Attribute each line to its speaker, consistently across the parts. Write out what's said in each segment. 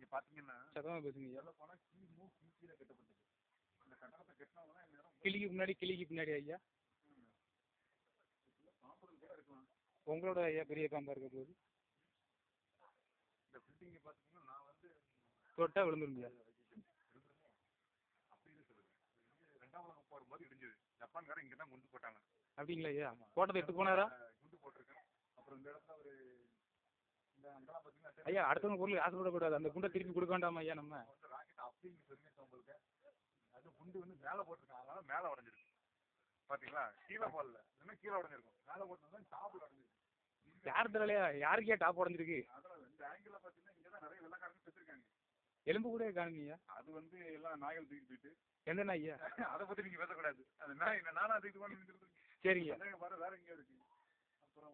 Speaker 1: பாத்தீங்கன்னா
Speaker 2: சத்தமாக பேசுங்க ஐயா
Speaker 1: சொல்ல போனா கீ மூ கீ கீழே கட்டப்பட்டது இந்த கட்டடத்தை கட்டினவங்க தான் இந்நேரம்
Speaker 2: கிளிக்கு முன்னாடி கிளிக்கு பின்னாடி ஐயா
Speaker 1: பாம்புகள் கூட இருக்கலாம்
Speaker 2: உங்களோட ஐயா பெரிய பாம்பா இருக்க போது
Speaker 1: இந்த பில்டிங்கை பாத்தீங்கன்னா நான் வந்து
Speaker 2: தொட்டா விழுந்துரும் ஐயா
Speaker 1: அப்படின்னு சொல்லுது இது ரெண்டாம் உலகம் போகும்போது இடிஞ்சது ஜப்பான்காரன் இங்க தான் குண்டு போட்டாங்க
Speaker 2: அப்படிங்களா ஐயா போட்டதை எடுத்து போனாரா
Speaker 1: அஹ் குண்டு போட்டிருக்கேன் அப்புறம் இந்த இடத்துல ஒரு இந்த அங்கெல்லாம் பாத்தீங்கன்னா
Speaker 2: ஐயா அடுத்தவங்க பொருள் ஆசைப்படக்கூடாது அந்த குண்டை திருப்பி கொடுக்க வேண்டாமா ஐயா நம்ம
Speaker 1: வந்து ராக்கெட் அப்படிங்க தெரிஞ்சு உங்களுக்கு அது குண்டு வந்து மேலே போட்டிருக்காங்க அதனால மேலே உடஞ்சிருக்கு பாத்தீங்களா கீழே போடல இல்லைன்னா கீழே உடஞ்சிருக்கும் மேலே போட்டிருந்தா டாப்ல உடஞ்சிருக்கு
Speaker 2: யார் தெரியலையா யாருக்கே டாப் உடஞ்சிருக்கு
Speaker 1: அதனால இந்த ஆங்கிள் பாத்தீங்கன்னா இங்க தான் நிறைய வெள்ளக்காரங்க செத்துருக்காங்க
Speaker 2: எலும்பு கூட காணுங்க ஐயா
Speaker 1: அது வந்து எல்லாம் நாய்கள் தூக்கி போயிட்டு
Speaker 2: எந்த நாய் ஐயா
Speaker 1: அதை பத்தி நீங்க பேசக்கூடாது அது நாய் நானும் அது இது பண்ணி
Speaker 2: சரிங்க
Speaker 1: அதான் வர வேற எங்கேயோ இருக்கு அப்புறம்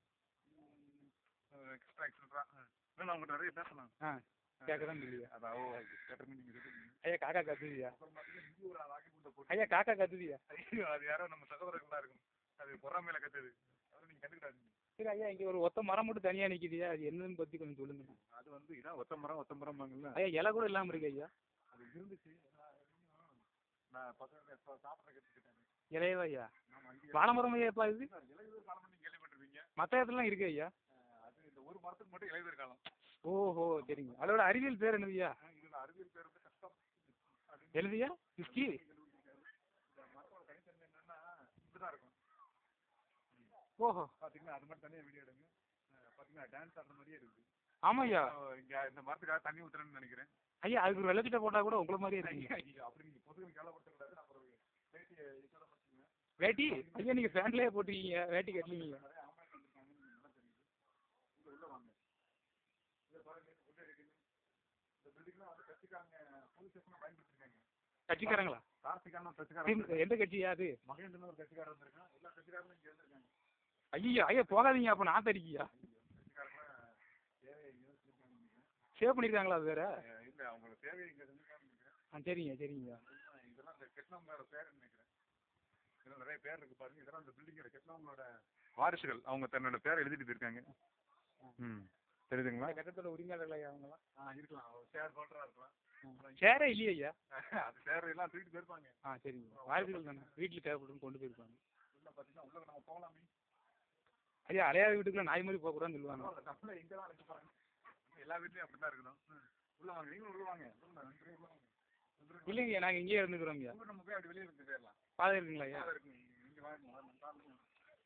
Speaker 1: எக்ஸ்ட்ரா எக்ஸ்ட்ரா நான் உங்கள்கிட்ட நிறைய பேசலாம்
Speaker 2: ஆ கேட்க தான் இல்லையா
Speaker 1: அதான் ஓ கேட்டிருங்க நீங்க சொல்லுங்க
Speaker 2: ஐயா காக்கா கத்துதியா
Speaker 1: அப்புறம் பாத்தீங்கன்னா இங்கே ஒரு ராக்கெட் குண்டை போட்டு
Speaker 2: ஐயா காக்கா கத்துதியா
Speaker 1: ஐயோ அது யாரோ நம்ம சகோதரர்களா இருக்கும் அது பொறாமையில கத்துது அதை நீங்க கண்டுக்கிடாதீங்க
Speaker 2: சரி ஐயா இங்க ஒரு ஒத்த மரம் மட்டும் தனியா நிக்குதுயா அது என்னன்னு பத்தி கொஞ்சம் சொல்லுங்க
Speaker 1: அது வந்து இதான் ஒத்த மரம் ஒத்த மரம்பாங்கல்ல
Speaker 2: ஐயா இலை கூட இல்லாம இருக்கு ஐயா
Speaker 1: அது இருந்துச்சு நான் பசங்க இப்போ சாப்பிட்ற கற்றுக்கிட்டேன்
Speaker 2: இலையவா ஐயா
Speaker 1: நம்ம அங்கே
Speaker 2: வாழை மரம் ஐயா எப்பா இது
Speaker 1: இலையுதிர் காலம் நீங்க கேள்விப்பட்டிருப்பீங்க
Speaker 2: மத்த இடத்துலலாம் இருக்கு ஐயா
Speaker 1: அஹ் அது இந்த ஒரு மரத்துக்கு மட்டும் இலையுதிர் காலம்
Speaker 2: ஓஹோ சரிங்க அதோட அறிவியல் பேர் என்னதுயா
Speaker 1: அஹ் இதுல அறிவியல் பேர் வந்து கஷ்டம் அப்படின்னு
Speaker 2: எழுதியா ஹிஸ்கி
Speaker 1: இந்த மரத்தோட தனித்தன்மை என்னன்னா இப்படிதான் இருக்கும்
Speaker 2: ஓஹோ
Speaker 1: பாத்தீங்கன்னா அது மட்டும் தனியாக வீடியோ எடுங்க அஹ் பாத்தீங்கன்னா டான்ஸ் ஆடுற மாதிரியே இருக்கு
Speaker 2: ஆமா ஐயா
Speaker 1: அஹ் இங்க இந்த மரத்துக்காக தண்ணி ஊத்துறேன்னு நினைக்கிறேன்
Speaker 2: ஐயா அதுக்கு ஒரு வெள்ளச்சட்டை போட்டா கூட உங்களை மாதிரியே இருக்கீங்க
Speaker 1: ஐயோ, அப்படி நீங்க பொதுவில் கேவலப்படுத்தக்கூடாது நான் அப்புறம் பேட்டியை இதோட வச்சுக்கோங்க
Speaker 2: வேட்டி ஐயா நீங்க ஃபேன்லயே போட்டுருக்கீங்க வேட்டி கட்டலீங்க
Speaker 1: நிறைய ஆம்பளைங்க இருக்காங்கன்னு நல்லா தெரியுது இங்க உள்ள வாங்க இதை பாருங்க உள்ள இருக்குது இந்த பில்டிங்லாம் வந்து கட்சிக்காரங்க போலீஸ் ஸ்டேஷன் பயன்படுத்திருக்காங்க
Speaker 2: கட்சிக்காரங்களா
Speaker 1: கார்த்திகான
Speaker 2: திம்-
Speaker 1: கட்சிக்காரங்க
Speaker 2: எந்த கட்சியா அது
Speaker 1: மகேந்திரன் ஒரு கட்சிக்காரர் வந்திருக்கான் எல்லா கட்சிக்காரங்களும் இங்க இருந்திருக்காங்க
Speaker 2: ஐயா ஐயா போகாதீங்க அப்ப நான் தரிக்கியா
Speaker 1: கட்சிக்காரங்க தேவையை இங்க வச்சிருக்காங்க நினைக்கிறேன்.
Speaker 2: சேவ் பண்ணிருக்காங்களா அது வேற
Speaker 1: அஹ் இல்ல அவங்களோட தேவையை இங்க செஞ்சிருக்காங்க நினைக்கிறேன்
Speaker 2: ஆ சரிங்க சரிங்க
Speaker 1: இதெல்லாம் இந்த கெட்னவங்களோட பேர் நினைக்கிறேன் இதெல்லாம் நிறைய பேர் இருக்கு பாருங்க இதெல்லாம் இந்த பில்டிங்கோட கெட்னவங்களோட வாரிசுகள் அவங்க தன்னோட பேரை எழுதிட்டு போயிருக்காங்க ம் தெரியுதுங்களா
Speaker 2: இந்த கட்டத்தோட உரிமையாளர்கள் ஐயா அவங்களாம்
Speaker 1: ஆ இருக்கலாம் ஒரு சேர் ஹோல்டரா இருக்கலாம்
Speaker 2: சேரே இல்லையா ஐயா
Speaker 1: அது சேர் எல்லாம் தூக்கிட்டு போயிருப்பாங்க
Speaker 2: ஆ சரிங்க வாரிசுகள் தானே வீட்டில் தேவைப்படும் கொண்டு போயிருப்பாங்க
Speaker 1: உள்ள பாத்தீங்கன்னா உள்ள நம்ம போகலாமே
Speaker 2: ஐயா அலையாத வீட்டுக்குள்ள நாய் மாதிரி போகக்கூடாதுன்னு சொல்லுவாங்க
Speaker 1: பரவாயில்ல, நம்மள இங்க தான் இருக்கு பாருங்க எல்லா வீட்லயும் அப்படிதான் இருக்கணும் ம். உள்ள வாங்க நீங்களும் உள்ள வாங்க உள்ள ரெண்டு பேரும் உள்ள வாங்க ரெண்டு பேரும்
Speaker 2: இல்லைங்க ஐயா நாங்கள் இங்கேயே இருந்துக்கிறோம் ஐயா
Speaker 1: உள்ள நம்ம போய் அப்படி வெளியே இருந்து போயிடலாம்
Speaker 2: பாதை இருக்குங்களா ஐயா
Speaker 1: நல்லா இருக்கு இங்க வாங்க வாங்க, நல்லா இருக்கும்.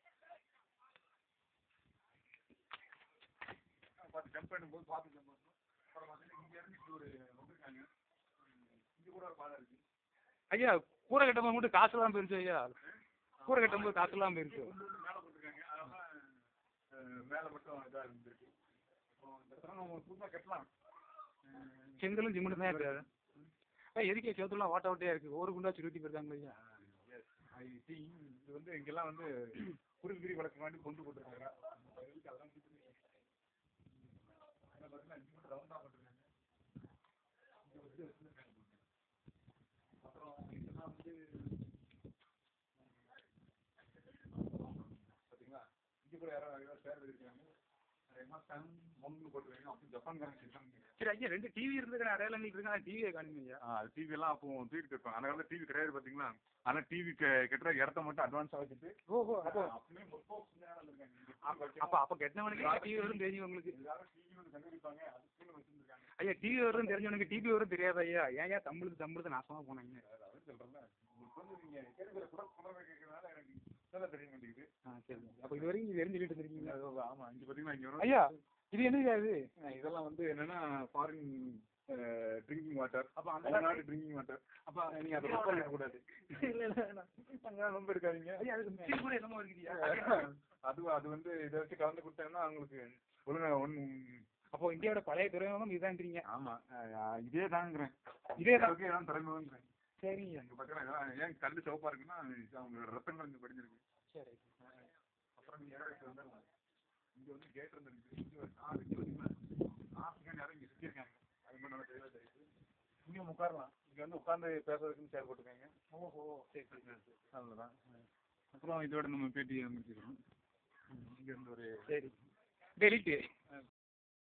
Speaker 1: பார்த்து ஜம்ப் பண்ணும்போது பார்த்து ஜம்ப் பண்ணணும் அப்புறம் பார்த்தீங்கன்னா இங்க இருந்து இப்படி ஒரு வந்திருக்காங்க ம், இங்க கூட ஒரு பாதை இருக்கு
Speaker 2: ஐயா கூரை கட்டும்போது மட்டும் காசுலாம் போயிருச்சு ஐயா கூரை கட்டும்போது காசுலாம் போயிருச்சு
Speaker 1: கொண்டு வந்து மேலே போட்டிருக்காங்க அதனால அஹ், மேலே மட்டும் இதாக இருந்திருக்கு அப்புறம் இந்த இடத்துல நம்ம புதுசாக கட்டலாம் அஹ்,
Speaker 2: செங்கலும் சிமெண்ட் தான் இருக்காது ஐயா எதுக்கே சேத்துலாம் ஓட்ட ஓட்டையா இருக்கு ஒரு குண்டா சுருட்டி போயிருக்காங்க ஐயா
Speaker 1: yes, I see. இது வந்து இங்கெல்லாம் வந்து குருவிகிரி வழக்கு வேண்டி கொண்டு போட்டிருக்காங்க இதுக்கு அதெல்லாம் கொடுத்து இங்க பாத்தீங்கன்னா இங்க மட்டும் ரவுண்டா போட்டிருக்காங்க இங்க வந்து வச்சிருக்காங்க. அப்புறம் இதெல்லாம் வந்து பாத்தீங்களா இங்க கூட யாரோ யாரோ பேர் எழுதிருக்காங்க எம்எஸ்எம் மொன்னு போட்டிருக்காங்க அப்படி ஜப்பான்காரங்க செஞ்சாங்க
Speaker 2: சரி ஐயா ரெண்டு டிவி இருந்துக்கிற அடையாளங்கள் இருக்காங்க டிவியை காணுங்க ஐயா
Speaker 1: ஆ அது டிவி எல்லாம் அப்போ தூக்கிட்டு இருப்பாங்க அந்த காலத்துல டிவி கிடையாது பாத்தீங்களா ஆனா டிவி கெட்டுற இடத்த மட்டும் அட்வான்ஸா வச்சுட்டு
Speaker 2: ஓஹோ அப்போ
Speaker 1: அப்படியே முற்போக்கு சிந்தனையாளர் இருக்காங்க. இங்க
Speaker 2: அப்ப அப்ப அப்ப கெட்டவனுக்கு டிவி வரும் தெரியும் உங்களுக்கு
Speaker 1: எல்லாரும் TV வந்து கண்டுபிடிப்பாங்க, அதுக்குன்னு வச்சிருந்திருக்காங்க.
Speaker 2: ஐயா டிவி வரும் தெரிஞ்சவனுக்கு டிவி வரும் தெரியாது ஐயா ஏன் ஐயா தமிழுக்கு தமிழுக்கு நாசமா போனாங்க
Speaker 1: அதான் சொல்றேன்ல, உங்களுக்கு வந்து நீங்க கேட்கிற குரல் குரலை கேட்கறதுனால எனக்கு சொல்ல தெரிய மாட்டேங்குது.
Speaker 2: ஆ சரி அப்ப இது வரைக்கும் இது தெரிஞ்சுக்கிட்டு இருந்திருக்கீங்க
Speaker 1: அது ஆமா, இங்க பாத்தீங்கன்னா இங்க வரும்.
Speaker 2: ஐயா இது என்ன இது
Speaker 1: இதெல்லாம் வந்து என்னன்னா ஃபாரின் ட்ரிங்கிங் வாட்டர்
Speaker 2: அப்ப அந்த
Speaker 1: அந்த நாடு ட்ரிங்கிங் வாட்டர்
Speaker 2: அப்ப
Speaker 1: நீங்க அதை ரொம்ப இருக்கக்கூடாது
Speaker 2: இல்ல இல்ல வேணாம்.
Speaker 1: அங்க ரொம்ப இருக்காதீங்க
Speaker 2: ஐயா அதுக்கு மிக்ஸி கூட என்னமோ இருக்குதுயா
Speaker 1: அது அது வந்து இதை வச்சு கலந்து கொடுத்தேன்னா அவங்களுக்கு ஒழுங்கா ஒண்ணு
Speaker 2: அப்போ இந்தியாவோட பழைய துறைமுகம் இதான்றீங்க
Speaker 1: ஆமா அஹ் இதே தாங்கிறேன்
Speaker 2: இதே தான்
Speaker 1: இதே தான் திறமைங்கிறேன்
Speaker 2: சரிங்க
Speaker 1: இங்க பாத்தீங்கன்னா இதெல்லாம் ஏன் கல்லு சிவப்பா இருக்குன்னா இது அவங்களோட ரத்தங்கள் இங்க படிஞ்சிருக்கு
Speaker 2: சரி
Speaker 1: அப்புறம் நீங்க இறங்கி வந்துடலாம் இங்க வந்து கேட் இருந்திருக்கு இங்க ஒரு கார் இங்க பாத்தீங்கன்னா ஆப்பிரிக்கன் யாரும் இங்க சுத்திருக்காங்க அது மட்டும் நல்லா தெளிவா தெரியுது இங்க உட்காரலாம் இங்க வந்து உட்கார்ந்து பேசுறதுக்குன்னு சேர் போட்டுருக்காங்க
Speaker 2: ஓஹோ சரி சரி
Speaker 1: அவ்வளவுதான் அப்புறம் இதோட நம்ம பேட்டியை முடிச்சுக்கிறோம் இங்க இருந்து ஒரு
Speaker 2: சரி டெலிட்டு